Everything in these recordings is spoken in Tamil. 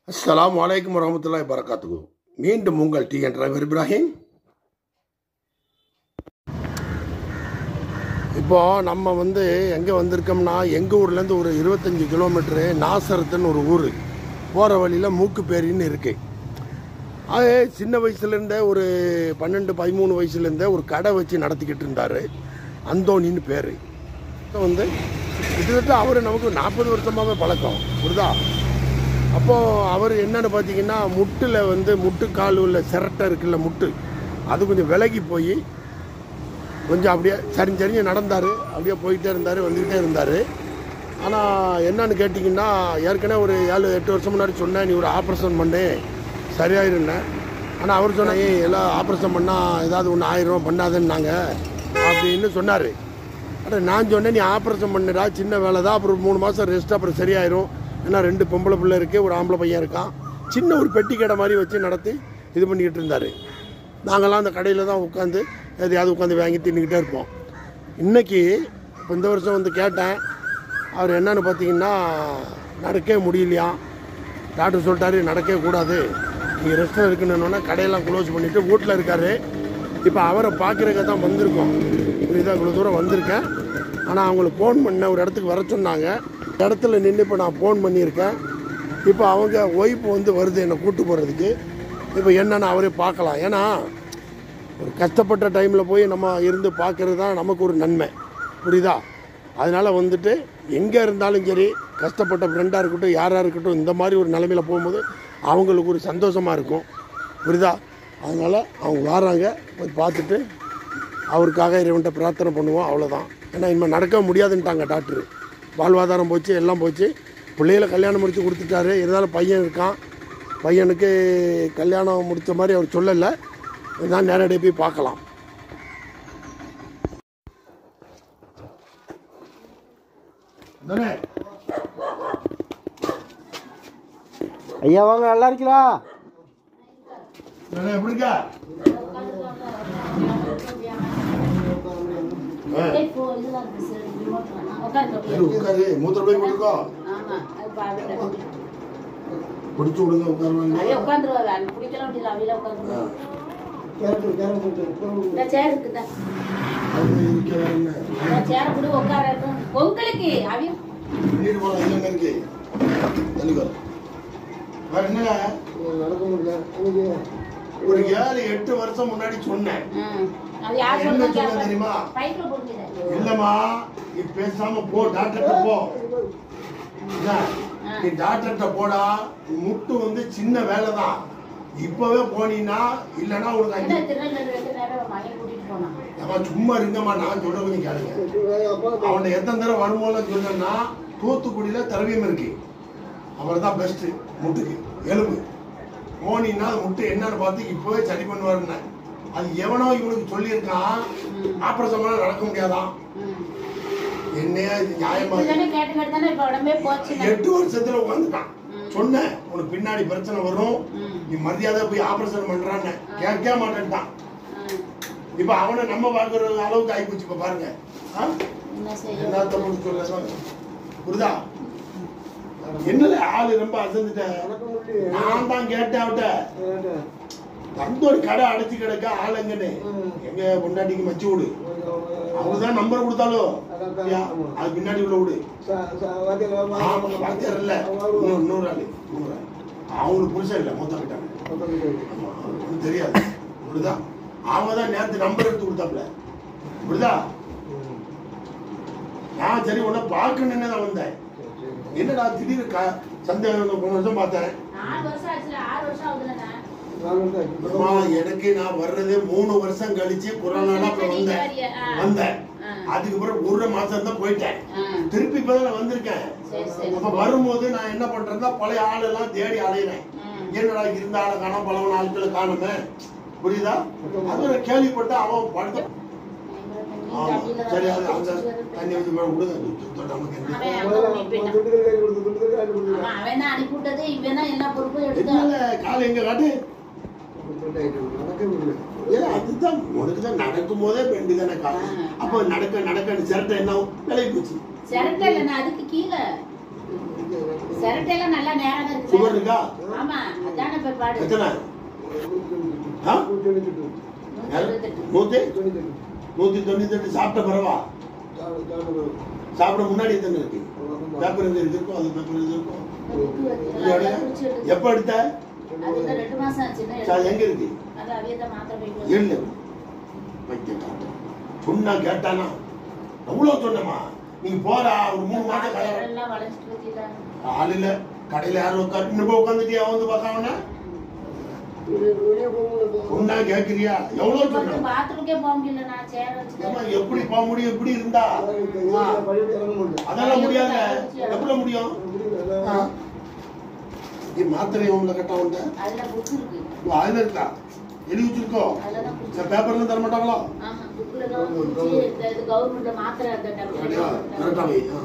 அஸ்ஸலாமு அலைக்கும் வரமத்துல்லாஹி வரகாத்துகு மீண்டும் உங்கள் டி என் டிரைவர் இப்ராஹிம் இப்போ நம்ம வந்து எங்கே வந்திருக்கோம்னா எங்கள் ஊர்லேருந்து ஒரு இருபத்தஞ்சி கிலோமீட்டரு நாசரத்துன்னு ஒரு ஊர் போகிற வழியில் மூக்குப்பேரின்னு இருக்கு அது சின்ன வயசுலேருந்தே ஒரு பன்னெண்டு பதிமூணு வயசுலேருந்தே ஒரு கடை வச்சு நடத்திக்கிட்டு இருந்தார் அந்தோனின்னு பேர் வந்து கிட்டத்தட்ட அவர் நமக்கு நாற்பது வருஷமாகவே பழக்கம் புரிதா அப்போது அவர் என்னன்னு பார்த்தீங்கன்னா முட்டில் வந்து முட்டுக்கால் உள்ள சிரட்டை இருக்குல்ல முட்டு அது கொஞ்சம் விலகி போய் கொஞ்சம் அப்படியே சரிஞ்சு சரிஞ்சு நடந்தார் அப்படியே போயிட்டே இருந்தார் வந்துக்கிட்டே இருந்தார் ஆனால் என்னன்னு கேட்டிங்கன்னா ஏற்கனவே ஒரு ஏழு எட்டு வருஷம் முன்னாடி சொன்னேன் நீ ஒரு ஆப்ரேஷன் பண்ணு சரியாயிருந்தேன் ஆனால் அவர் சொன்னேன் "ஏய், எல்லாம் ஆப்ரேஷன் பண்ணால் ஏதாவது ஒன்று ஆயிரும் பண்ணாதுன்னாங்க அப்படின்னு சொன்னார் அட நான் சொன்னேன் நீ ஆப்ரேஷன் பண்ணுடா சின்ன வேலை தான் அப்புறம் மூணு மாதம் ரெஸ்ட் அப்புறம் சரியாயிரும் ஏன்னா ரெண்டு பொம்பளை பிள்ளை இருக்குது ஒரு ஆம்பளை பையன் இருக்கான் சின்ன ஒரு பெட்டி கடை மாதிரி வச்சு நடத்தி இது பண்ணிக்கிட்டு இருந்தார் நாங்கள்லாம் அந்த கடையில் தான் உட்காந்து எதையாவது உட்காந்து வாங்கி தின்னுக்கிட்டே இருப்போம் இன்னைக்கு இப்போ இந்த வருஷம் வந்து கேட்டேன் அவர் என்னன்னு பார்த்தீங்கன்னா நடக்கவே முடியலையா டாக்டர் சொல்லிட்டாரு நடக்கவே கூடாது நீங்கள் ரெஸ்ட்டில் இருக்குன்னு கடையெல்லாம் க்ளோஸ் பண்ணிவிட்டு வீட்டில் இருக்காரு இப்போ அவரை பார்க்குறக்க தான் வந்திருக்கோம் புரியுதா இவ்வளோ தூரம் வந்திருக்கேன் ஆனால் அவங்களுக்கு ஃபோன் பண்ண ஒரு இடத்துக்கு வர சொன்னாங்க இடத்துல நின்று இப்போ நான் ஃபோன் பண்ணியிருக்கேன் இப்போ அவங்க ஒய்ஃப் வந்து வருது என்னை கூட்டு போகிறதுக்கு இப்போ என்னென்னு அவரே பார்க்கலாம் ஏன்னா ஒரு கஷ்டப்பட்ட டைமில் போய் நம்ம இருந்து பார்க்கறது தான் நமக்கு ஒரு நன்மை புரியுதா அதனால் வந்துட்டு எங்கே இருந்தாலும் சரி கஷ்டப்பட்ட ஃப்ரெண்டாக இருக்கட்டும் யாராக இருக்கட்டும் இந்த மாதிரி ஒரு நிலமையில போகும்போது அவங்களுக்கு ஒரு சந்தோஷமாக இருக்கும் புரியுதா அதனால் அவங்க வராங்க போய் பார்த்துட்டு அவருக்காக இறைவன்ட்ட பிரார்த்தனை பண்ணுவோம் அவ்வளோதான் ஏன்னா இனிமேல் நடக்க முடியாதுன்ட்டாங்க டாக்டர் வாழ்வாதாரம் போச்சு எல்லாம் போச்சு பிள்ளைகளை கல்யாணம் முடித்து கொடுத்துட்டாரு இருந்தாலும் பையன் இருக்கான் பையனுக்கு கல்யாணம் முடித்த மாதிரி அவர் சொல்லலை நான் நேரடியாக போய் பார்க்கலாம் தானே ஐயா வாங்க நல்லா இருக்கீங்களா தானே எப்படிக்கா ஆ, இப்போ இதெல்லாம் இருக்கு சார் remote ல. நான் உட்கார்ந்து சரி, உட்காரு மூத்திர போய் கொடுக்கோ ஆமா அது பாருங்க பிடிச்சி விடுங்க உட்காருவாங்க அதே உட்காந்துருவாரு அது பிடிக்கலாம் முடியல அவையில உட்காந்துருவாரு இந்த சேர் இருக்குதா அது இருக்க வேற என்ன இந்த சேரை கூட உட்காரட்டும் உங்களுக்கு அவி வீடு போல இல்லைங்க இருக்கு தள்ளிக்கோ வேற என்ன நடக்க முடியல எனக்கு ஒரு ஏழு எட்டு வருஷம் முன்னாடி சொன்னேன் ம். அது யார் என்ன சொன்னா சொன்னேன் தெரியுமா? பைப்ல போடுங்க இல்லம்மா நீ பேசாம போ டாக்டர்கிட்ட போ என்ன? நீ டாக்டர்கிட்ட போடா முட்டு வந்து சின்ன வேலை தான் இப்பவே போனீன்னா இல்லைன்னா உனக்கு என்ன அஞ்சு திருநெல்வேலி வைக்க நேரம் மகன் கூட்டிட்டு போனான் ஏம்மா, சும்மா இருங்கம்மா நான் சொல்ற கொஞ்சம் கேளுங்க அப்பா அவனை எத்தனை தடவை வரும்போது சொன்னா தூத்துக்குடியில திரவியம் இருக்கு அவர் தான் பெஸ்ட் முட்டுக்கு எலும்பு போனீங்கன்னா அந்த முட்டு என்னன்னு பார்த்து இப்பவே சரி பண்ணுவாருன்னு அது எவனோ இவனுக்கு சொல்லியிருக்கான் ஆபரேஷன் பண்ண நடக்க முடியாதான் ம். என்னையா இது நியாயமா இருக்கு? இதுதானே கேட்டு கேட்டு தானே இப்ப உடம்பே போச்சு எட்டு வருஷத்துல உட்காந்துட்டான் சொன்னேன் உனக்கு பின்னாடி பிரச்சனை வரும் ம். நீ மரியாதை போய் ஆபரேஷன் பண்றான்னு கேட்க மாட்டேன்ட்டான் ம். இப்ப அவனை நம்ம பார்க்குற அளவுக்கு ஆகிப்போச்சு இப்ப பாருங்க ஆ? என்ன செய்ய என்னத்த முடிச்சு சொல்ல புரியுதா என்னல ஆளு ரொம்ப அசந்துட்டேன் நடக்க முடியல நான் தான் கேட்டேன் அவட்ட வந்து ஒரு கடை அடைச்சு கிடக்க ஆள் எங்கன்னு எங்க பொண்டாட்டிக்கு மச்சு விடு அவங்கதான் நம்பர் கொடுத்தாலும் ஐயா, அது பின்னாடி உள்ள விடு ஆமா வாத்தியார் இல்ல இன்னொரு இன்னொரு ஆளு இன்னொரு ஆளு அவங்களுக்கு புருஷன் இல்ல மொத்தம் கிட்டாங்க ஆமா, அவனுக்கு தெரியாது புரியுதா அவங்க தான் நேரத்து நம்பர் எடுத்து கொடுத்தாப்ல புரியுதா நான் சரி உன்னை பார்க்கணுன்னு தான் வந்தேன் என்னடா திடீர்னு க- சந்தேகம் போன வருஷம் பார்த்தேன் நாலு வருஷம் ஆச்சுல ஆறு வருஷம் ஆகுதுலண்ணா அம்மா எனக்கு நான் வர்றதே மூணு வருஷம் கழிச்சு கொரோனால அப்புறம் வந்தேன் வந்தேன் அதுக்கப்புறம் ஒரு மாசம் தான் போயிட்டேன் ஆ. திருப்பி இப்பதான் நான் வந்திருக்கேன் சரி சரி அப்ப வரும்போது நான் என்ன பண்றேன்னா பழைய ஆளெல்லாம் தேடி அலையிறேன் ம். என்னடா இருந்த ஆளை காணோம் பழவன ஆட்களை காணுமே புரியுதா அது நான் கேள்விப்பட்ட அவன் படுத்த ஆமா சரி அது அந்த தண்ணி வந்து மேல விடுங்க சுத்தம் நமக்கு என்ன அவன் அங்க ஓடிட்டு போயிட்டான். ஆமா, அவன் தான் அனுப்பி விட்டது இவன் தான் எல்லா பொறுப்பும் எடுத்தான் என்னல, காலை எங்க காட்டு நடக்க முடியல ஏன் அதுதான் உனக்கு தான் நடக்கும் போதே பெண்டு தானே காலை அப்ப நடக்க நடக்க சிரட்டை என்ன ஆகும்? விலகி போச்சு சிரட்டை இல்லைண்ணா அதுக்கு கீழே சிரட்டையெல்லாம் நல்லா நேரம் இருக்கு சுகர் இருக்கா ஆமா அதானே இப்ப பாடு எத்தனை ஆ நூற்றி தொண்ணூற்றி யாரு? தொண்ணூத்தெட்டு. நூத்தி தொண்ணூற்றி நூத்தி தொண்ணூத்தி எட்டு சாப்பிட்ட பிறவா சாப்பிட முன்னாடி எத்தனை இருக்கு பேப்பர் எங்க இருக்கு இருக்கும் அது பேப்பர் எங்க இருக்கும் புக்கு வச்சு இது எடு. நல்லா குறிச்சு எடுத்து. எப்ப எடுத்த அது இன்னும் ரெண்டு மாசம் ஆச்சு இன்னும் சா, எடுத்து. எங்க இருக்கு அது அவியதான் மாத்திரை போயிட்டு இல்ல வைக்க காட்டு சொன்னா கேட்டானா எவ்வளவு சொன்னமா நீங்க போறா ஒரு மூணு மாசம் கல்யாணம் எல்லாம் வளைஞ்சிட்டு வச்சுட்டாங்க காலையில கடையில யாரும் உட்காந்து இன்னும் போய் உட்காந்துட்டியா வந்து பார்க்காம சொன்னா கேக்குறியா எவ்வளவு கொஞ்சம் சொன்ன பாத்ரூம்க்கே போக முடியல நான் சேர ஏம்மா, வச்சுட்டேன் எப்படி போக முடியும் எப்படி இருந்தா ஆ, அதெல்லாம் முடியாது எப்படி முடியும் ஆ. இது மாத்திரை உங்களை கட்ட வந்த அதுல புக்கு இருக்கு ஓ, அதுல இருக்கா எழுதி வச்சிருக்கோ அதுலதான் இந்த குறிச்சு பேப்பர்ல தர மாட்டாங்களோ ஆமா புக்குல தான் குறிச்சு இந்த இது கவர்மெண்ட்ல மாத்திரை அந்த அப்படியா? டேப்லெட் கரெக்டாவே ஆ.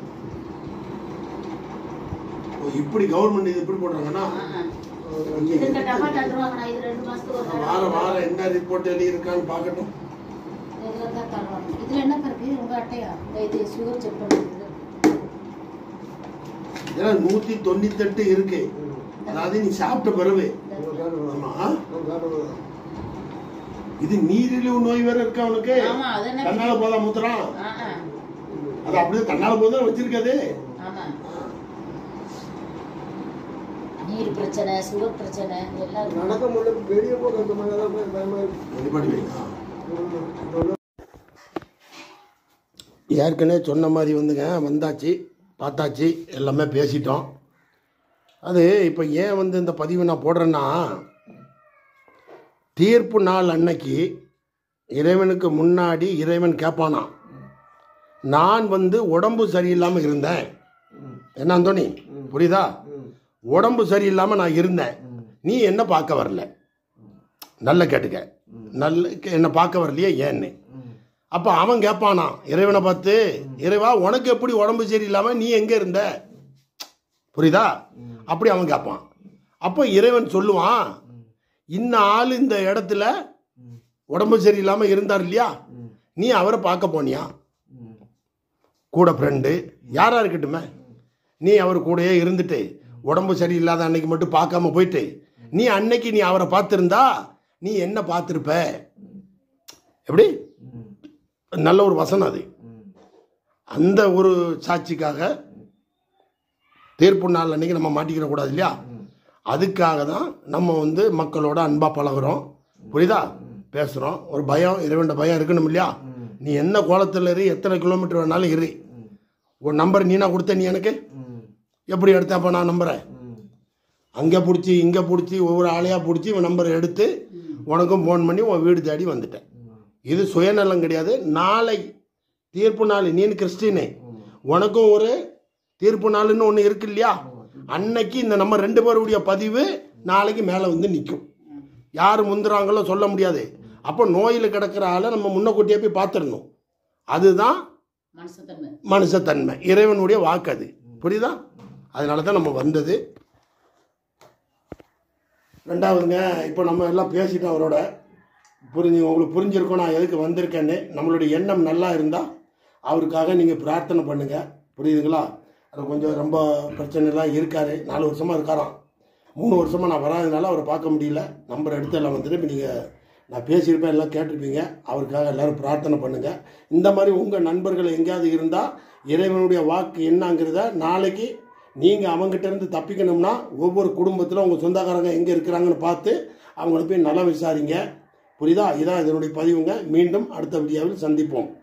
ஓ, இப்படி கவர்மெண்ட் இது எப்படி போடுறாங்கன்னா இது இந்த டப்பா தந்துருவாங்க நான் இது ரெண்டு மாசத்துக்கு ஒரு தடவை வாரம் வாரம் என்ன ரிப்போர்ட் எழுதி இருக்கான்னு பார்க்கட்டும் இதுல தான் தருவாங்க இதுல என்ன இருக்கு உங்க அட்டையா இந்த இது சுகர் செக் பண்ணுறது ஏன்னா நூத்தி தொண்ணூத்தெட்டு இருக்கு அதாவது நீ சாப்பிட்ட பிறகு ஆமா இது நீரிழிவு நோய் வேற இருக்கா அவனுக்கு ஆமா, அது என்ன தன்னால போதா மூத்துறான் ஆஹா. அது அப்படியே தன்னால போதா வச்சிருக்காது ஆமா நீர் பிரச்சனை சுகர் பிரச்சனை எல்லாம் இருக்கு. நடக்க முடியல வெளியே போக அந்த மாதிரி தான் போய் பயமா இருக்கு வழிபாடு வைங்க. ஏற்கனவே சொன்ன மாதிரி வந்துங்க வந்தாச்சு பார்த்தாச்சு எல்லாமே பேசிட்டோம் அது இப்போ ஏன் வந்து இந்த பதிவு நான் போடுறேன்னா தீர்ப்பு நாள் அன்னைக்கு இறைவனுக்கு முன்னாடி இறைவன் கேட்பானா நான் வந்து உடம்பு சரியில்லாமல் இருந்தேன் என்ன அந்தோணி புரியுதா உடம்பு சரியில்லாமல் நான் இருந்தேன் நீ என்ன பார்க்க வரல நல்ல கேட்டுக்க நல்ல என்னை பார்க்க வரலையே ஏன்னு அப்போ அவன் கேட்பானா இறைவனை பார்த்து இறைவா உனக்கு எப்படி உடம்பு சரியில்லாமல் நீ எங்கே இருந்த புரியுதா அப்படி அவன் கேட்பான் அப்போ இறைவன் சொல்லுவான் இன்ன ஆள் இந்த இடத்துல உடம்பு சரியில்லாமல் இருந்தார் இல்லையா நீ அவரை பார்க்க போனியா கூட ஃப்ரெண்டு யாரா இருக்கட்டுமே நீ அவர் கூடயே இருந்துட்டு உடம்பு சரியில்லாத அன்னைக்கு மட்டும் பார்க்காம போயிட்டு நீ அன்னைக்கு நீ அவரை பார்த்துருந்தா நீ என்ன பார்த்துருப்ப எப்படி நல்ல ஒரு வசனம் அது அந்த ஒரு சாட்சிக்காக தீர்ப்பு நாள் அன்னைக்கு நம்ம மாட்டிக்கிற கூடாது இல்லையா அதுக்காக தான் நம்ம வந்து மக்களோட அன்பா பழகுறோம் புரியுதா பேசுறோம் ஒரு பயம் இறைவன் பயம் இருக்கணும் இல்லையா நீ என்ன கோலத்தில் இரு எத்தனை கிலோமீட்டர் வேணாலும் இரு உன் நம்பர் நீனா கொடுத்த நீ எனக்கு எப்படி எடுத்தப்ப நான் நம்புறேன் அங்கே பிடிச்சி இங்கே பிடிச்சி ஒவ்வொரு ஆளையாக பிடிச்சி உன் நம்பரை எடுத்து உனக்கும் ஃபோன் பண்ணி உன் வீடு தேடி வந்துட்டேன் இது சுயநலம் கிடையாது நாளை தீர்ப்பு நாள் நீனு கிறிஸ்டினே உனக்கும் ஒரு தீர்ப்பு நாள்னு ஒன்று இருக்கு இல்லையா அன்னைக்கு இந்த நம்ம ரெண்டு பேருடைய பதிவு நாளைக்கு மேலே வந்து நிற்கும் யார் முந்துறாங்களோ சொல்ல முடியாது அப்போ நோயில் கிடக்கிற ஆளை நம்ம முன்னக்கூட்டியே போய் பார்த்துடணும் அதுதான் மனுஷத்தன்மை மனுஷத்தன்மை இறைவனுடைய வாக்கு அது புரியுதா அதனால தான் நம்ம வந்தது ரெண்டாவதுங்க இப்போ நம்ம எல்லாம் பேசிட்டோம் அவரோட புரிஞ்சு உங்களுக்கு புரிஞ்சிருக்கும் நான் எதுக்கு வந்திருக்கேன்னு நம்மளுடைய எண்ணம் நல்லா இருந்தால் அவருக்காக நீங்கள் பிரார்த்தனை பண்ணுங்க புரியுதுங்களா அது கொஞ்சம் ரொம்ப பிரச்சனைலாம் இருக்காரு நாலு வருஷமாக இருக்காராம் மூணு வருஷமாக நான் வராதனால அவரை பார்க்க முடியல நம்பர் எடுத்து எல்லாம் வந்துட்டு இப்போ நீங்கள் நான் பேசியிருப்பேன் எல்லாம் கேட்டிருப்பீங்க அவருக்காக எல்லாரும் பிரார்த்தனை பண்ணுங்க இந்த மாதிரி உங்கள் நண்பர்கள் எங்கேயாவது இருந்தால் இறைவனுடைய வாக்கு என்னங்கிறத நாளைக்கு நீங்கள் அவங்ககிட்ட இருந்து தப்பிக்கணும்னா ஒவ்வொரு குடும்பத்தில் உங்கள் சொந்தக்காரங்க எங்கே இருக்கிறாங்கன்னு பார்த்து அவங்கள போய் நல்லா விசாரிங்க புரியுதா இதான் இதனுடைய பதிவுங்க மீண்டும் அடுத்த வீடியோவில் சந்திப்போம்